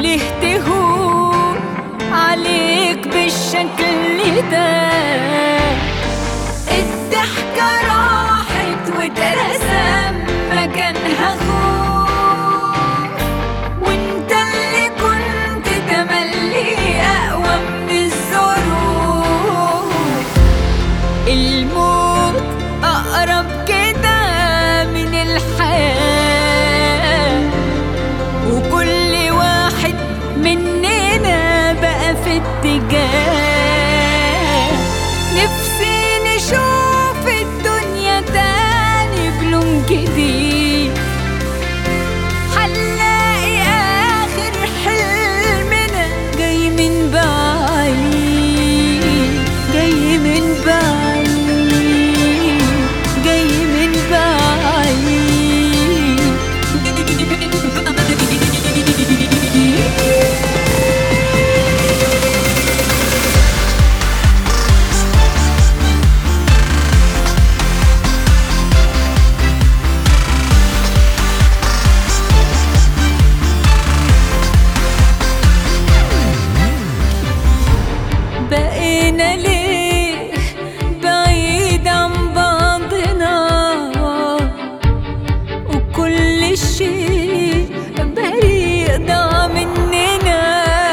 وليه تهون عليك بالشكل ده الضحكة راحت واترسم مكانها خوف وانت اللي كنت تملي أقوى من الظروف الموت أقرب كده من الحياة وكل واحد مننا بقى في اتجاه نفسي نشوف الدنيا تاني بلون جديد هنلاقي آخر حلمنا جاي من بعيد جاي من بعيد جاي من بعيد بقينا ليه بعيد عن بعضنا وكل شيء بريء ضاع مننا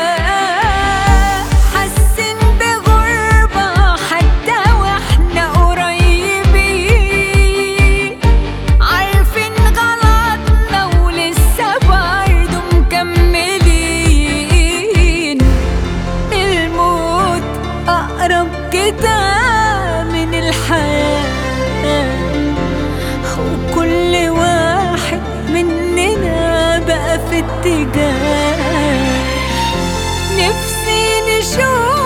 حاسين بغربة حتى واحنا قريبين عارفين غلطنا ولسه برضه مكملين الموت أقرب كده من الحياة وكل واحد مننا بقى في اتجاه نفسي نشوف